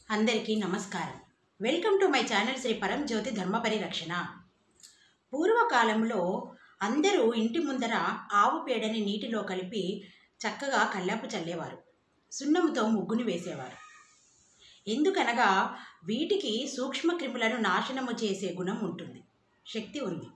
అందరికీ నమస్కారం welcome to my channel Shri Param Jyoti ధర్మ పరిరక్షణ పూర్వకాలంలో అందరూ ఇంటి ముందర ఆవు పేడని నీటిలో కలిపి చక్కగా కల్లాపు చల్లేవారు సున్నముతో ముగ్గుని వేసేవారు ఎందుకనగా వీటికి సూక్ష్మక్రిములను నాశనము చేసే గుణం ఉంటుంది శక్తి ఉంది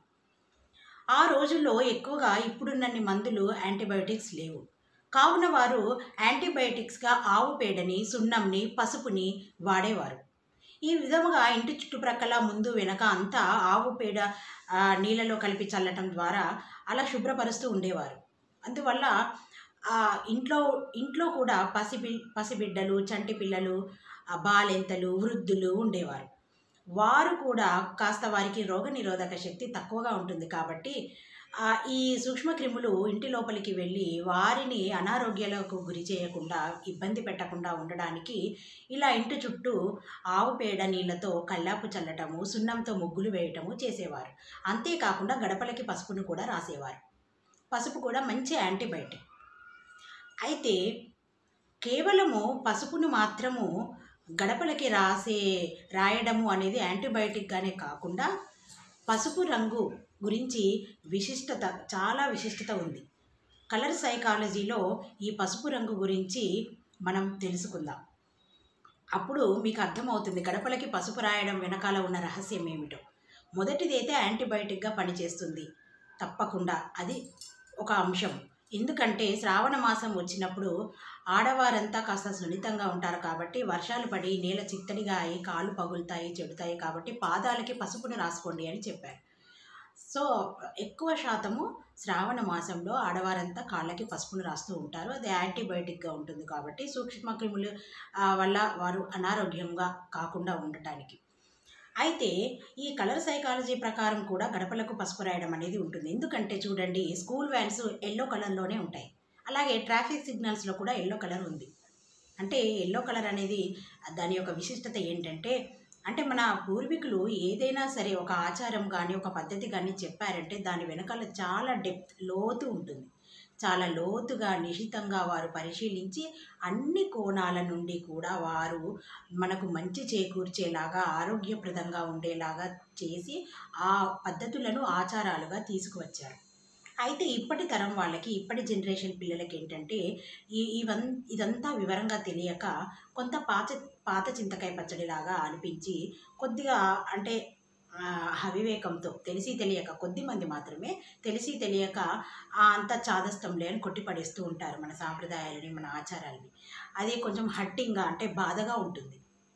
ఆ రోజుల్లో ఎక్కువగా ఇప్పుడున్నన్ని మందులు యాంటీబయోటిక్స్ లేవు కావున వారు యాంటీబయోటిక్స్గా ఆవు పేడని సున్నంని పసుపుని వాడేవారు ఈ విధముగా ఇంటి చుట్టుప్రక్కల ముందు వెనక అంతా ఆవు పేడ ఆ, నీళ్ళలో కలిపి చల్లటం ద్వారా అలా శుభ్రపరుస్తూ ఉండేవారు అందువల్ల ఆ, ఇంట్లో ఇంట్లో కూడా పసిబి పసిబిడ్డలు చంటి పిల్లలు ఆ, బాలెంతలు వృద్ధులు ఉండేవారు వారు కూడా కాస్త వారికి రోగనిరోధక శక్తి తక్కువగా ఉంటుంది కాబట్టి ఆ, ఈ సూక్ష్మక్రిములు ఇంటి లోపలికి వెళ్ళి వారిని అనారోగ్యాలకు గురి చేయకుండా ఇబ్బంది పెట్టకుండా ఉండడానికి ఇలా ఇంటి చుట్టూ ఆవు పేడ నీళ్ళతో కల్లాపు చల్లటము సున్నంతో ముగ్గులు వేయటము చేసేవారు అంతేకాకుండా గడపలకి పసుపును కూడా రాసేవారు పసుపు కూడా మంచి యాంటీబయాటిక్ అయితే కేవలము పసుపును మాత్రము గడపలకి రాసే రాయడము అనేది యాంటీబయాటిక్గానే కాకుండా పసుపు రంగు గురించి విశిష్టత చాలా విశిష్టత ఉంది కలర్ సైకాలజీలో ఈ పసుపు రంగు గురించి మనం తెలుసుకుందాం అప్పుడు మీకు అర్థమవుతుంది గడపలకి పసుపు రాయడం వెనకాల ఉన్న రహస్యం ఏమిటో మొదటిదైతే యాంటీబయాటిక్గా పనిచేస్తుంది తప్పకుండా అది ఒక అంశం ఎందుకంటే శ్రావణ మాసం వచ్చినప్పుడు ఆడవారంతా కాస్త సున్నితంగా ఉంటారు కాబట్టి వర్షాలు పడి నేల చిత్తడిగా అయి కాళ్ళు పగులుతాయి చెడుతాయి కాబట్టి పాదాలకి పసుపును రాసుకోండి అని చెప్పారు సో ఎక్కువ శాతము శ్రావణ మాసంలో ఆడవారంతా కాళ్ళకి పసుపును రాస్తూ ఉంటారు అది యాంటీబయాటిక్గా ఉంటుంది కాబట్టి సూక్ష్మక్రిములు ఆ, వల్ల వారు అనారోగ్యంగా కాకుండా ఉండటానికి అయితే ఈ కలర్ సైకాలజీ ప్రకారం కూడా గడపలకు పసుపు రాయడం అనేది ఉంటుంది ఎందుకంటే చూడండి స్కూల్ వ్యాన్స్ ఎల్లో కలర్లోనే ఉంటాయి అలాగే ట్రాఫిక్ సిగ్నల్స్లో కూడా ఎల్లో కలర్ ఉంది అంటే ఎల్లో కలర్ అనేది దాని యొక్క విశిష్టత ఏంటంటే అంటే మన పూర్వీకులు ఏదైనా సరే ఒక ఆచారం కానీ ఒక పద్ధతి కానీ చెప్పారంటే దాని వెనకాల చాలా డెప్త్ లోతు ఉంటుంది చాలా లోతుగా నిశితంగా వారు పరిశీలించి అన్ని కోణాల నుండి కూడా వారు మనకు మంచి చేకూర్చేలాగా ఆరోగ్యప్రదంగా ఉండేలాగా చేసి ఆ పద్ధతులను ఆచారాలుగా తీసుకువచ్చారు అయితే ఇప్పటి తరం వాళ్ళకి ఇప్పటి జనరేషన్ పిల్లలకి ఏంటంటే ఈ ఇవన్ ఇదంతా వివరంగా తెలియక కొంత పాత పాత చింతకాయ పచ్చడిలాగా అనిపించి కొద్దిగా అంటే ఆ, అవివేకంతో తెలిసి తెలియక కొద్ది మంది మాత్రమే తెలిసి తెలియక ఆ అంత చాదస్తం లేని కొట్టిపడేస్తూ ఉంటారు మన సాంప్రదాయాలని మన ఆచారాలని అది కొంచెం హట్టింగ్గా అంటే బాధగా ఉంటుంది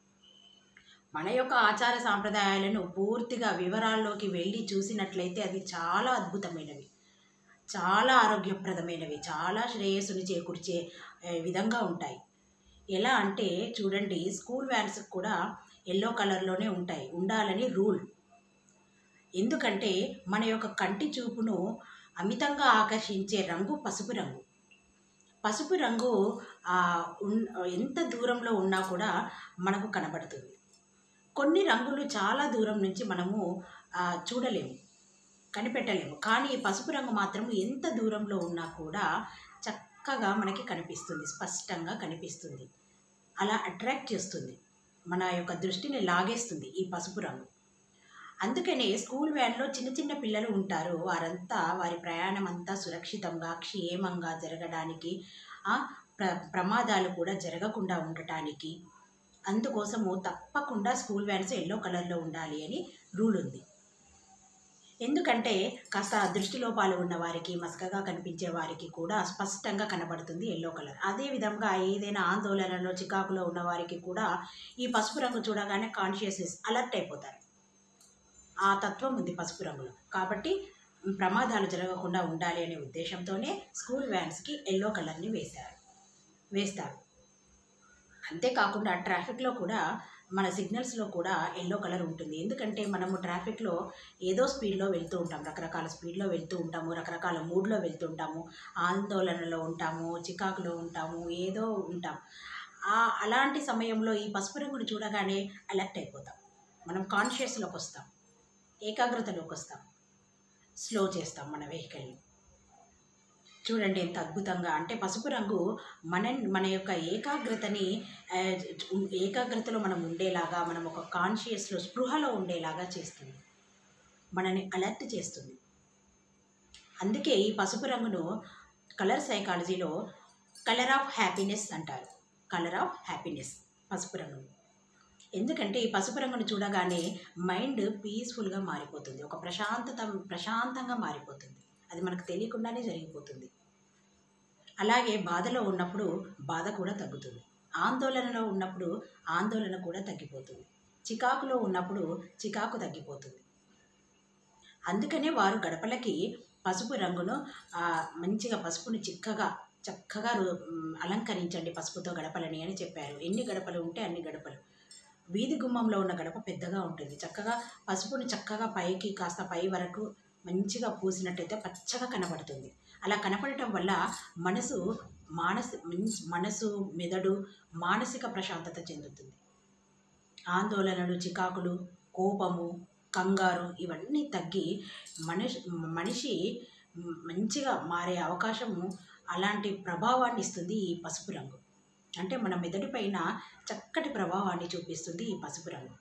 మన యొక్క ఆచార సాంప్రదాయాలను పూర్తిగా వివరాల్లోకి వెళ్ళి చూసినట్లయితే అది చాలా అద్భుతమైనవి చాలా ఆరోగ్యప్రదమైనవి చాలా శ్రేయస్సుని చేకూర్చే ఏ, విధంగా ఉంటాయి ఎలా అంటే చూడండి స్కూల్ వ్యాన్స్ కూడా ఎల్లో కలర్లోనే ఉంటాయి ఉండాలని రూల్ ఎందుకంటే మన యొక్క కంటి చూపును అమితంగా ఆకర్షించే రంగు పసుపు రంగు పసుపు రంగు ఆ, ఉన్- ఎంత దూరంలో ఉన్నా కూడా మనకు కనబడుతుంది కొన్ని రంగులు చాలా దూరం నుంచి మనము ఆ, చూడలేము కనిపెట్టలేము కానీ పసుపు రంగు మాత్రం ఎంత దూరంలో ఉన్నా కూడా చక్కగా మనకి కనిపిస్తుంది స్పష్టంగా కనిపిస్తుంది అలా అట్రాక్ట్ చేస్తుంది మన యొక్క దృష్టిని లాగేస్తుంది ఈ పసుపు రంగు అందుకనే స్కూల్ వ్యాన్లో చిన్న చిన్న పిల్లలు ఉంటారు వారంతా వారి ప్రయాణం అంతా సురక్షితంగా క్షేమంగా జరగడానికి ఆ, ప్ర ప్రమాదాలు కూడా జరగకుండా ఉండటానికి అందుకోసము తప్పకుండా స్కూల్ వ్యాన్స్ ఎల్లో కలర్లో ఉండాలి అని రూల్ ఉంది ఎందుకంటే కాస్త దృష్టి లోపాలు ఉన్న వారికి మసకగా కనిపించే వారికి కూడా స్పష్టంగా కనబడుతుంది ఎల్లో కలర్ అదే విధంగా ఏదైనా ఆందోళనలో చికాకులో ఉన్న వారికి కూడా ఈ పసుపు రంగు చూడగానే కాన్షియస్నెస్ అలర్ట్ అయిపోతారు ఆ తత్వం ఉంది పసుపు రంగులో కాబట్టి ప్రమాదాలు జరగకుండా ఉండాలి అనే ఉద్దేశంతోనే స్కూల్ వ్యాన్స్కి ఎల్లో కలర్ని వేశారు వేస్తారు అంతేకాకుండా ట్రాఫిక్లో కూడా మన సిగ్నల్స్లో కూడా ఎల్లో కలర్ ఉంటుంది ఎందుకంటే మనము ట్రాఫిక్లో ఏదో స్పీడ్లో వెళ్తూ ఉంటాం రకరకాల స్పీడ్లో వెళ్తూ ఉంటాము రకరకాల మూడ్లో వెళ్తూ ఉంటాము ఆందోళనలో ఉంటాము చికాకులో ఉంటాము ఏదో ఉంటాం ఆ అలాంటి సమయంలో ఈ పసుపు రంగును చూడగానే అలర్ట్ అయిపోతాం మనం కాన్షియస్లోకి వస్తాం ఏకాగ్రతలోకి వస్తాం స్లో చేస్తాం మన వెహికల్ని చూడండి ఎంత అద్భుతంగా అంటే పసుపు రంగు మన మన యొక్క ఏకాగ్రతని ఆ, ఏకాగ్రతలో మనం ఉండేలాగా మనం ఒక కాన్షియస్లో స్పృహలో ఉండేలాగా చేస్తుంది మనని అలర్ట్ చేస్తుంది అందుకే ఈ పసుపు రంగును కలర్ సైకాలజీలో కలర్ ఆఫ్ హ్యాపీనెస్ అంటారు కలర్ ఆఫ్ హ్యాపీనెస్ పసుపు రంగును ఎందుకంటే ఈ పసుపు రంగును చూడగానే మైండ్ పీస్ఫుల్గా మారిపోతుంది ఒక ప్రశాంతత ప్రశాంతంగా మారిపోతుంది అది మనకు తెలియకుండానే జరిగిపోతుంది అలాగే బాధలో ఉన్నప్పుడు బాధ కూడా తగ్గుతుంది ఆందోళనలో ఉన్నప్పుడు ఆందోళన కూడా తగ్గిపోతుంది చికాకులో ఉన్నప్పుడు చికాకు తగ్గిపోతుంది అందుకనే వారు గడపలకి పసుపు రంగును ఆ, మంచిగా పసుపుని చిక్కగా చక్కగా రు- మ్, అలంకరించండి పసుపుతో గడపలని అని చెప్పారు ఎన్ని గడపలు ఉంటే అన్ని గడపలు వీధి గుమ్మంలో ఉన్న గడప పెద్దగా ఉంటుంది చక్కగా పసుపుని చక్కగా పైకి కాస్త పై వరకు మంచిగా పూసినట్టయితే పచ్చగా కనబడుతుంది అలా కనపడటం వల్ల మనసు మానసి మన్స్- మనసు మెదడు మానసిక ప్రశాంతత చెందుతుంది ఆందోళనలు చికాకులు కోపము కంగారు ఇవన్నీ తగ్గి మనిషి మనిషి మంచిగా మారే అవకాశము అలాంటి ప్రభావాన్ని ఇస్తుంది ఈ పసుపు రంగు అంటే మన మెదడు పైన చక్కటి ప్రభావాన్ని చూపిస్తుంది ఈ పసుపు రంగు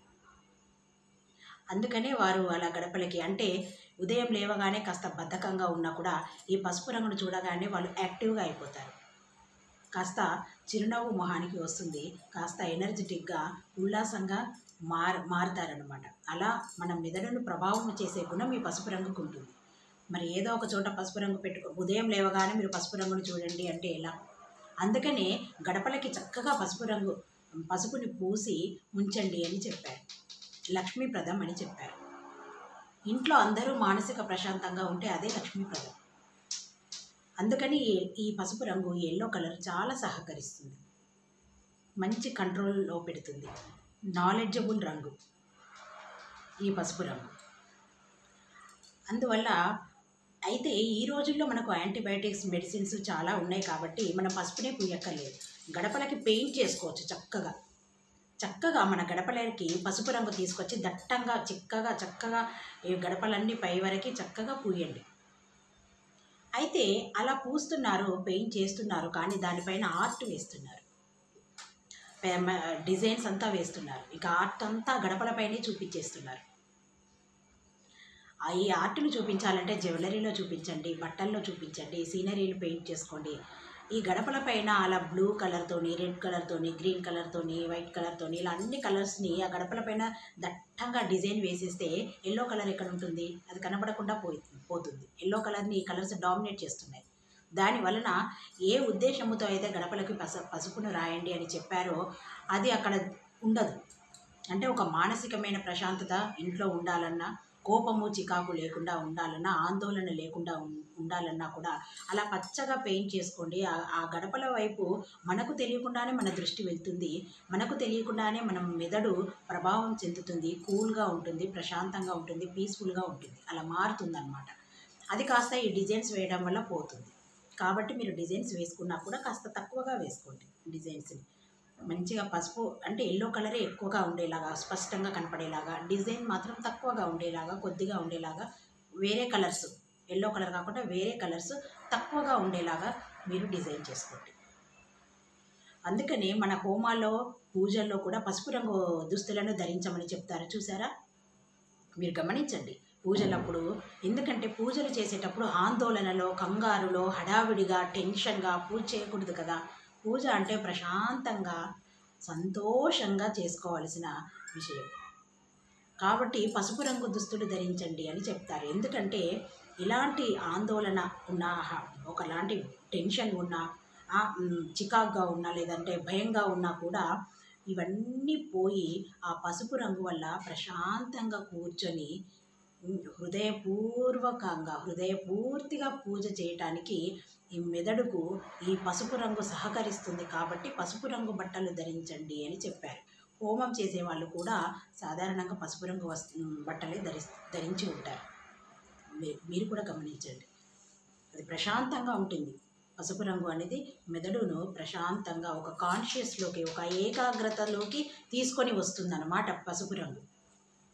అందుకనే వారు అలా గడపలకి అంటే ఉదయం లేవగానే కాస్త బద్ధకంగా ఉన్నా కూడా ఈ పసుపు రంగును చూడగానే వాళ్ళు యాక్టివ్గా అయిపోతారు కాస్త చిరునవ్వు మొహానికి వస్తుంది కాస్త ఎనర్జెటిక్గా ఉల్లాసంగా మార్ మారుతారనమాట అలా మన మెదడును ప్రభావం చేసే గుణం ఈ పసుపు రంగుకు ఉంటుంది మరి ఏదో ఒక చోట పసుపు రంగు పెట్టుకో ఉదయం లేవగానే మీరు పసుపు రంగును చూడండి అంటే ఎలా అందుకనే గడపలకి చక్కగా పసుపు రంగు పసుపుని పూసి ఉంచండి అని చెప్పారు లక్ష్మీప్రదం అని చెప్పారు ఇంట్లో అందరూ మానసిక ప్రశాంతంగా ఉంటే అదే లక్ష్మీప్రదం అందుకని ఈ- ఈ పసుపు రంగు ఎల్లో కలర్ చాలా సహకరిస్తుంది మంచి కంట్రోల్లో పెడుతుంది నాలెడ్జబుల్ రంగు ఈ పసుపు రంగు అందువల్ల అయితే ఈ రోజుల్లో మనకు యాంటీబయాటిక్స్ మెడిసిన్స్ చాలా ఉన్నాయి కాబట్టి మనం పసుపునే పూయక్కర్లేదు గడపలకి పెయింట్ చేసుకోవచ్చు చక్కగా చక్కగా మన గడపలకి పసుపు రంగు తీసుకొచ్చి దట్టంగా చిక్కగా చక్కగా ఈ గడపలన్నీ పై వరకు చక్కగా పూయండి అయితే అలా పూస్తున్నారు పెయింట్ చేస్తున్నారు కానీ దానిపైన ఆర్ట్ వేస్తున్నారు పే- డిజైన్స్ అంతా వేస్తున్నారు ఇక ఆర్ట్ అంతా గడపలపైనే చూపించేస్తున్నారు ఆ ఈ ఆర్ట్ను చూపించాలంటే జ్యువెలరీలో చూపించండి బట్టల్లో చూపించండి సీనరీలు పెయింట్ చేసుకోండి ఈ గడపల పైన అలా బ్లూ కలర్తోని రెడ్ కలర్తోని గ్రీన్ కలర్తోని వైట్ కలర్తోని ఇలా అన్ని కలర్స్ని ఆ గడపల పైన దట్టంగా డిజైన్ వేసేస్తే ఎల్లో కలర్ ఎక్కడ ఉంటుంది అది కనబడకుండా పోయి పోతుంది ఎల్లో కలర్ని ఈ కలర్స్ డామినేట్ చేస్తున్నాయి దాని వలన ఏ ఉద్దేశముతో అయితే గడపలకి పస పసుపును రాయండి అని చెప్పారో అది అక్కడ ఉండదు అంటే ఒక మానసికమైన ప్రశాంతత ఇంట్లో ఉండాలన్నా కోపము చికాకు లేకుండా ఉండాలన్నా ఆందోళన లేకుండా ఉం- ఉండాలన్నా కూడా అలా పచ్చగా పెయింట్ చేసుకోండి ఆ- ఆ గడపల వైపు మనకు తెలియకుండానే మన దృష్టి వెళ్తుంది మనకు తెలియకుండానే మనం మెదడు ప్రభావం చెందుతుంది కూల్గా ఉంటుంది ప్రశాంతంగా ఉంటుంది పీస్ఫుల్గా ఉంటుంది అలా మారుతుంది అనమాట అది కాస్త ఈ డిజైన్స్ వేయడం వల్ల పోతుంది కాబట్టి మీరు డిజైన్స్ వేసుకున్నా కూడా కాస్త తక్కువగా వేసుకోండి డిజైన్స్ని మంచిగా పసుపు అంటే ఎల్లో కలరే ఎక్కువగా ఉండేలాగా స్పష్టంగా కనపడేలాగా డిజైన్ మాత్రం తక్కువగా ఉండేలాగా కొద్దిగా ఉండేలాగా వేరే కలర్స్ ఎల్లో కలర్ కాకుండా వేరే కలర్స్ తక్కువగా ఉండేలాగా మీరు డిజైన్ చేసుకోండి అందుకని మన హోమాల్లో పూజల్లో కూడా పసుపు రంగు దుస్తులను ధరించమని చెప్తారు చూసారా మీరు గమనించండి పూజలప్పుడు ఎందుకంటే పూజలు చేసేటప్పుడు ఆందోళనలో కంగారులో హడావిడిగా టెన్షన్గా పూజ చేయకూడదు కదా పూజ అంటే ప్రశాంతంగా సంతోషంగా చేసుకోవాల్సిన విషయం కాబట్టి పసుపు రంగు దుస్తులు ధరించండి అని చెప్తారు ఎందుకంటే ఇలాంటి ఆందోళన ఉన్న హ- ఒకలాంటి టెన్షన్ ఉన్నా ఆ, మ్, చికాగ్గా ఉన్నా లేదంటే భయంగా ఉన్నా కూడా ఇవన్నీ పోయి ఆ పసుపు రంగు వల్ల ప్రశాంతంగా కూర్చొని ఉమ్, హృదయపూర్వకంగా హృదయపూర్తిగా పూజ చేయటానికి ఈ మెదడుకు ఈ పసుపు రంగు సహకరిస్తుంది కాబట్టి పసుపు రంగు బట్టలు ధరించండి అని చెప్పారు హోమం చేసే వాళ్ళు కూడా సాధారణంగా పసుపు రంగు వస్ బట్టలే ధరి ధరించి ఉంటారు మీ- మీరు కూడా గమనించండి అది ప్రశాంతంగా ఉంటుంది పసుపు రంగు అనేది మెదడును ప్రశాంతంగా ఒక కాన్షియస్లోకి ఒక ఏకాగ్రతలోకి తీసుకొని వస్తుందన్నమాట పసుపు రంగు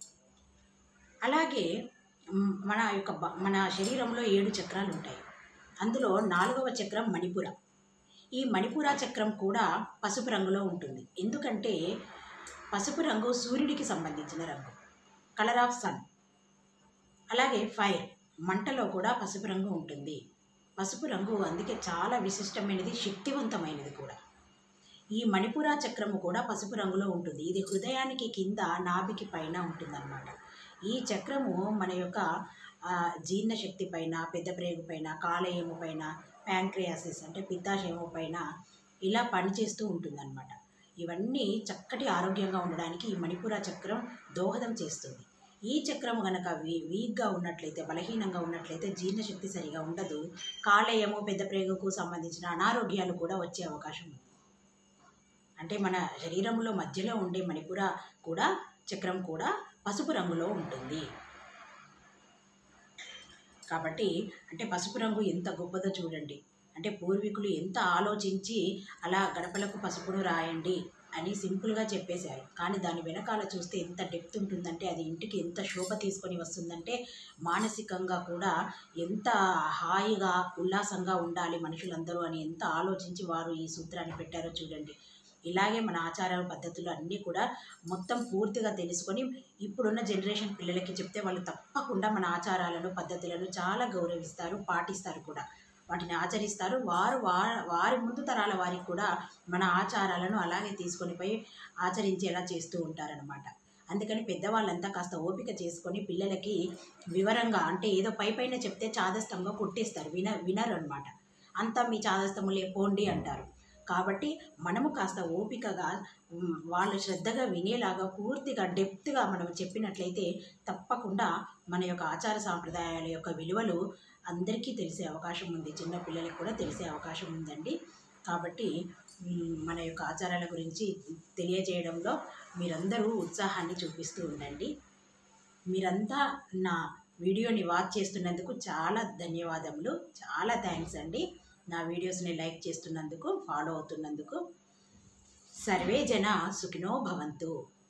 అలాగే మ్, మన యొక్క బ- మన శరీరంలో ఏడు చక్రాలు ఉంటాయి అందులో నాలుగవ చక్రం మణిపుర ఈ మణిపుర చక్రం కూడా పసుపు రంగులో ఉంటుంది ఎందుకంటే పసుపు రంగు సూర్యుడికి సంబంధించిన రంగు కలర్ ఆఫ్ సన్ అలాగే ఫైర్ మంటలో కూడా పసుపు రంగు ఉంటుంది పసుపు రంగు అందుకే చాలా విశిష్టమైనది శక్తివంతమైనది కూడా ఈ మణిపుర చక్రము కూడా పసుపు రంగులో ఉంటుంది ఇది హృదయానికి కింద నాభికి పైన ఉంటుందన్నమాట ఈ చక్రము మన యొక్క ఆ, జీర్ణశక్తి పైన పెద్ద ప్రేగు పైన కాలేయము పైన ప్యాంక్రియాసిస్ అంటే పిత్తాశయము పైన ఇలా పనిచేస్తూ ఉంటుందన్నమాట ఇవన్నీ చక్కటి ఆరోగ్యంగా ఉండడానికి ఈ మణిపుర చక్రం దోహదం చేస్తుంది ఈ చక్రం గనక వీ వీక్గా ఉన్నట్లయితే బలహీనంగా ఉన్నట్లయితే జీర్ణశక్తి సరిగా ఉండదు కాలేయము పెద్ద ప్రేగుకు సంబంధించిన అనారోగ్యాలు కూడా వచ్చే అవకాశం ఉంది అంటే మన శరీరంలో మధ్యలో ఉండే మణిపుర కూడా చక్రం కూడా పసుపు రంగులో ఉంటుంది కాబట్టి అంటే పసుపు రంగు ఎంత గొప్పదో చూడండి అంటే పూర్వీకులు ఎంత ఆలోచించి అలా గడపలకు పసుపును రాయండి అని సింపుల్గా చెప్పేశారు కానీ దాని వెనకాల చూస్తే ఎంత డెప్త్ ఉంటుందంటే అది ఇంటికి ఎంత శోభ తీసుకొని వస్తుందంటే మానసికంగా కూడా ఎంత హాయిగా ఉల్లాసంగా ఉండాలి మనుషులందరూ అని ఎంత ఆలోచించి వారు ఈ సూత్రాన్ని పెట్టారో చూడండి ఇలాగే మన ఆచార పద్ధతులు అన్నీ కూడా మొత్తం పూర్తిగా తెలుసుకొని ఇప్పుడున్న జనరేషన్ పిల్లలకి చెప్తే వాళ్ళు తప్పకుండా మన ఆచారాలను పద్ధతులను చాలా గౌరవిస్తారు పాటిస్తారు కూడా వాటిని ఆచరిస్తారు వారు వా- వారి ముందు తరాల వారికి కూడా మన ఆచారాలను అలాగే తీసుకొని పోయి ఆచరించేలా చేస్తూ ఉంటారనమాట అందుకని పెద్దవాళ్ళంతా కాస్త ఓపిక చేసుకొని పిల్లలకి వివరంగా అంటే ఏదో పై పైన చెప్తే చాదస్తంగా కొట్టేస్తారు విన వినరు అనమాట అంతా మీ చాదస్తములే పోండి అంటారు కాబట్టి మనము కాస్త ఓపికగా ఉమ్, వాళ్ళు శ్రద్ధగా వినేలాగా పూర్తిగా డెప్త్గా మనం చెప్పినట్లయితే తప్పకుండా మన యొక్క ఆచార సాంప్రదాయాల యొక్క విలువలు అందరికీ తెలిసే అవకాశం ఉంది చిన్న పిల్లలకు కూడా తెలిసే అవకాశం ఉందండి కాబట్టి ఉమ్, మన యొక్క ఆచారాల గురించి తెలియజేయడంలో మీరందరూ ఉత్సాహాన్ని చూపిస్తూ ఉండండి మీరంతా నా వీడియోని వాచ్ చేస్తున్నందుకు చాలా ధన్యవాదములు చాలా థ్యాంక్స్ అండి నా వీడియోస్ని లైక్ చేస్తున్నందుకు ఫాలో అవుతున్నందుకు సర్వే జన సుఖినో భవంతు